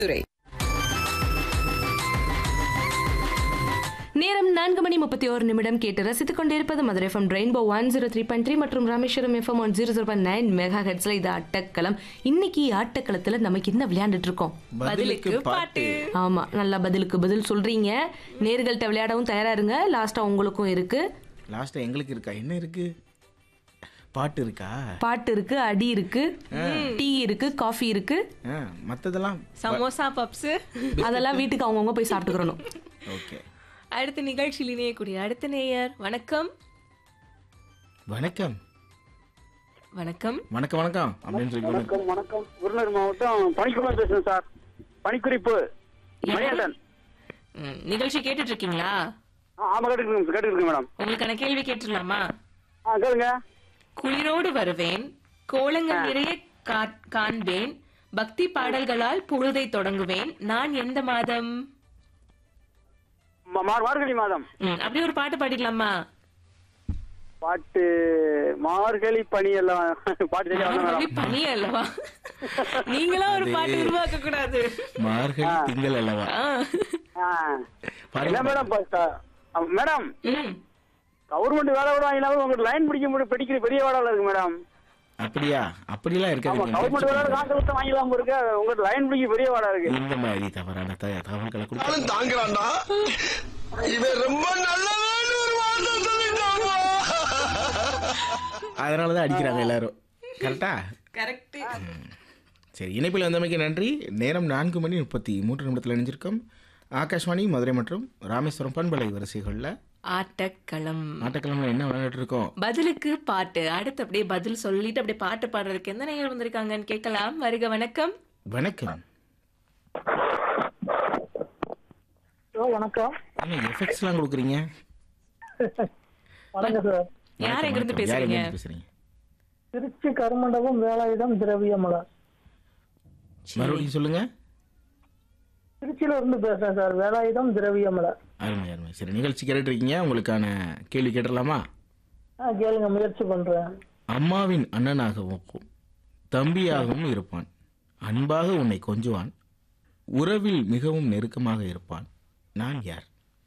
துறை நேரம் நான்கு மணி முப்பத்தி ஒரு நிமிடம் கேட்டு ரசித்துக் கொண்டிருப்பது Madurai FM Rainbow one zero three point three மற்றும் Rameswaram FM one zero zero point nine மெகா ஹெட்ஸ்ல இது ஆட்டக்களம் இன்னைக்கு ஆட்டக்களத்துல நமக்கு என்ன விளையாண்டுட்டு இருக்கோம் பதிலுக்கு பாட்டு ஆமா நல்லா பதிலுக்கு பதில் சொல்றீங்க நேர்கள்ட்ட விளையாடவும் தயாரா இருங்க லாஸ்டா உங்களுக்கும் இருக்கு லாஸ்ட்டாக எங்களுக்கு இருக்கா என்ன இருக்கு பாட்டு இருக்கா பாட்டு இருக்கு அடி இருக்கு டீ இருக்கு காஃபி இருக்கு ஆ மற்றதெல்லாம் சமோசா பப்ஸ் அதெல்லாம் வீட்டுக்கு அவங்கவுங்க போய் சாப்பிட்டுக்கிறணும் ஓகே அடுத்த நிகழ்ச்சியில் இணையக்கூடிய அடுத்த நேயர் வணக்கம் வணக்கம் வணக்கம் வணக்கம் வணக்கம் அப்படின்னு சொல்லி சொல்லுங்க வணக்கம் வணக்கம் விருதுநகர் மாவட்டம் பணிக்குமார் பேசுறேன் சார் பணிக்குறிப்பு மணிகண்டன் ம், நிகழ்ச்சி கேட்டுட்டு இருக்கீங்களா ஆ, ஆமா கேட்டுருக்கேன் கேட்டுருக்கேன் மேடம் உங்களுக்கான கேள்வி கேட்டுடலாமா ஆ கேளுங்க குளிரோடு வருவேன் கோலங்கள் நிறைய கா- காண்பேன் பக்தி பாடல்களால் பொழுதை தொடங்குவேன் நான் எந்த மாதம் ம- மார் மார்கழி மாதம் ம், அப்படியே ஒரு பாட்டு பாடிடலாமா பாட்டு மார்கழி பனி எல்லாம் பாட்டு தெரியாது மார்கழி மேடம் பனி அல்லவா நீங்களா ஒரு பாட்டு உருவாக்க கூடாது மார்கழி திங்கள் அல்லவா ஆ. ஆ. பாருங்க. என்ன மேடம் ப- ச- ஆ, மேடம் ம். கவர்மெண்ட் வேலை விட வாங்கினாலும் உங்களுக்கு லைன் பிடிக்க முடியும் பிடிக்கிற பெரிய வேலை இருக்கு மேடம் அப்படியா அப்படிலாம் ஆமா இருக்காது கவர்மெண்ட் வேலை காசு கொடுத்து வாங்கிக்கலாம் இருக்கு உங்களுக்கு லைன் பிடிக்க பெரிய வேலை இருக்கு இந்த மாதிரி தவறான த- தகவல்களை கொடுக்க நானும் தாங்குறான்டா இவன் ரொம்ப நல்லவன் ஒரு வார்த்தை சொல்லிட்டாங்க அதனால தான் அடிக்கிறாங்க எல்லாரும் கரெக்டா கரெக்ட் சரி இணைப்பில் வந்தமைக்கு நன்றி நேரம் நான்கு மணி முப்பத்தி மூன்று நிமிடத்தில் இணைஞ்சிருக்கோம் ஆகாஷ்வாணி மதுரை மற்றும் ராமேஸ்வரம் பண்பலை வரிசைகளில் ஆட்டக்களம் ஆட்டக்கிழமை என்ன விளையாடிட்டு இருக்கோம் பதிலுக்கு பாட்டு அடுத்து அப்படியே பதில் சொல்லிட்டு அப்படியே பாட்டு பாடுறதுக்கு எந்த நேரம் வந்திருக்காங்கன்னு கேட்கலாம் வருக வணக்கம் வணக்கம் வணக்கம் என்ன எஃபெக்ட்ஸ்லாம் கொடுக்குறீங்க வணக்கம் சார் யார் எங்க இருந்து வணக்கம். யார் பேசுறீங்க எங்கிருந்து பேசுறீங்க திருச்சி கருமண்டபம் வேலாயுதம் திரவியமலர் மறுபடியும் சொல்லுங்க திருச்சியில இருந்து பேசுறேன் சார் வேலாயுதம் திரவியமலர் அருமை அருமை சரி நிகழ்ச்சி கேட்டுட்டு இருக்கீங்க உங்களுக்கான கேள்வி கேட்டுடலாமா ஆ கேளுங்க முயற்சி பண்றேன் அம்மாவின் அண்ணனாகவும் தம்பியாகவும் இருப்பான் அன்பாக உன்னை கொஞ்சுவான் உறவில் மிகவும் நெருக்கமாக இருப்பான் நான் யார்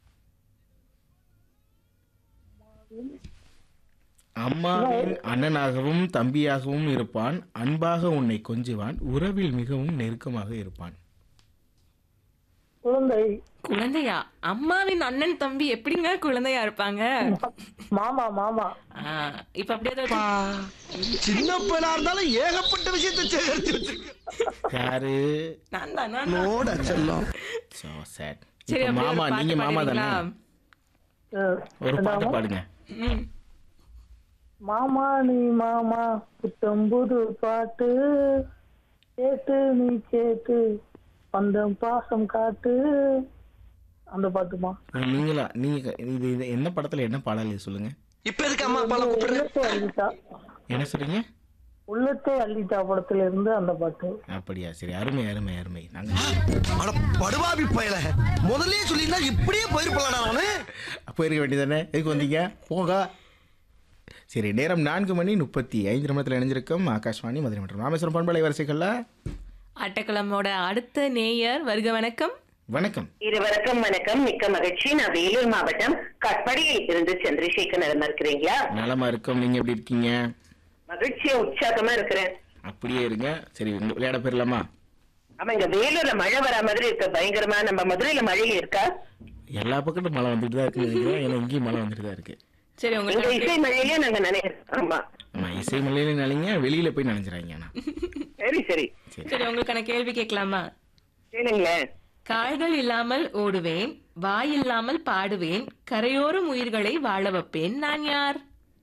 அம்மாவின் அண்ணனாகவும் தம்பியாகவும் இருப்பான் அன்பாக உன்னை கொஞ்சுவான் உறவில் மிகவும் நெருக்கமாக இருப்பான் குழந்தை குழந்தையா அம்மாவின் அண்ணன் தம்பி எப்படிங்க குழந்தையா இருப்பாங்க மாமா மாமா ஆ, இப்ப அப்படியே அதை வச்சு- சின்ன பையனா இருந்தாலும் ஏகப்பட்ட விஷயத்தை சேகரிச்சு வச்சிருக்க யாரு நான் தான் நான் தான். நோட செல்லம் So sad. சரி இப்ப அப்படியே ஒரு மாமா பாட்டு நீங்க மாமா தானே பாடுறீங்களா? அஹ், ஒரு பாட்டு பாடுங்க ம். மாமா நீ மாமா புத்தம்புது பாட்டு கேட்டு நீ கேட்டு பந்தம் பாசம் காட்டு அந்த பாட்டுமா நீங்களா நீங்க இது இது என்ன படத்துல என்ன பாடல் இது சொல்லுங்க இப்ப எதுக்கு அம்மா அப்பால கூப்பிடுற உள்ளத்தை அள்ளிட்டா என்ன சொல்றீங்க உள்ளத்தை அள்ளிட்டா படத்துல இருந்து அந்த பாட்டு அப்படியா சரி அருமை அருமை அருமை நாங்க அட படுபாவி பயல முதல்லயே சொல்லியிருந்தா இப்படியே போயிருப்பலாடா அவனு போயிருக்க வேண்டியதானே எதுக்கு வந்தீங்க போங்க சரி நேரம் நான்கு மணி முப்பத்தி ஐந்து நிமிடத்தில் இணைஞ்சிருக்கோம் ஆகாஷ்வாணி மதுரை மற்றும் ராமேஸ்வரம் பண்பலை வரிசைகள்ல ஆட்டக்களமோட அடுத்த நேயர் வருக வணக்கம் வணக்கம் இருவருக்கும் வணக்கம் மிக்க மகிழ்ச்சி நான் வேலூர் மாவட்டம் கட்படியில் இருந்து சந்திரசேகர் நலமா இருக்கிறீங்களா நலமா இருக்கோம் நீங்க எப்படி இருக்கீங்க மகிழ்ச்சியா உற்சாகமா இருக்கிறேன் அப்படியே இருங்க சரி இந்த விளையாட போயிடலாமா ஆமா இங்க வேலூர்ல மழை வரா மாதிரி இருக்கு பயங்கரமா நம்ம மதுரையில மழை இருக்கா எல்லா பக்கத்தும் மழை வந்துட்டு தான் இருக்குன்னு நினைக்கிறேன் ஏன்னா இங்கேயும் மழை வந்துட்டு தான் இருக்கு சரி எங்க உங்களுக்கு இசை மழையிலயும் நாங்க நினைக்கிறோம் ஆமா ஆமா இசை மலையில நினைங்க வெளியில போய் நினைஞ்சிடாங்க ஆனா சரி சரி சரி உங்களுக்கான கேள்வி கேட்கலாமா கேளுங்களேன் கால்கள் இல்லாமல் ஓடுவேன் வாய் இல்லாமல் பாடுவேன் கரையோரம் உயிர்களை வாழ வைப்பேன் நான் யார்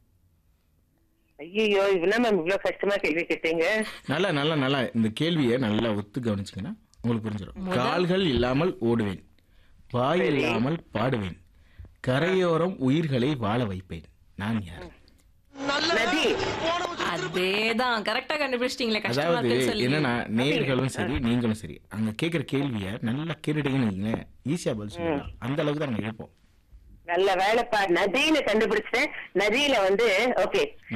ஐயோ இவ்வளவு மேம் இவ்வளவு கஷ்டமா கேள்வி கேட்டீங்க நல்லா நல்லா நல்லா இந்த கேள்வியை நல்லா ஒத்து கவனிச்சிங்கன்னா உங்களுக்கு புரிஞ்சிடும் கால்கள் இல்லாமல் ஓடுவேன் வாய் இல்லாமல் பாடுவேன் கரையோரம் உயிர்களை வாழ வைப்பேன் நான் யார் நதி அதேதான் கரெக்டா கண்டுபிடிச்சிட்டீங்களே கஷ்டமா அதாவது இருக்குன்னு சொல்லி என்னன்னா நேயர்களும் சரி நீங்களும் சரி அங்க கேட்குற கேள்வியை நல்லா கேட்டுட்டீங்கன்னு வைங்களேன் ஈஸியா பதில் சொல்லலாம் அந்த அளவுக்கு தான் நாங்கள் இருப்போம் நல்ல வேலைப்பா நதின்னு கண்டுபிடிச்சிட்டேன் நதியில வந்து ஓகே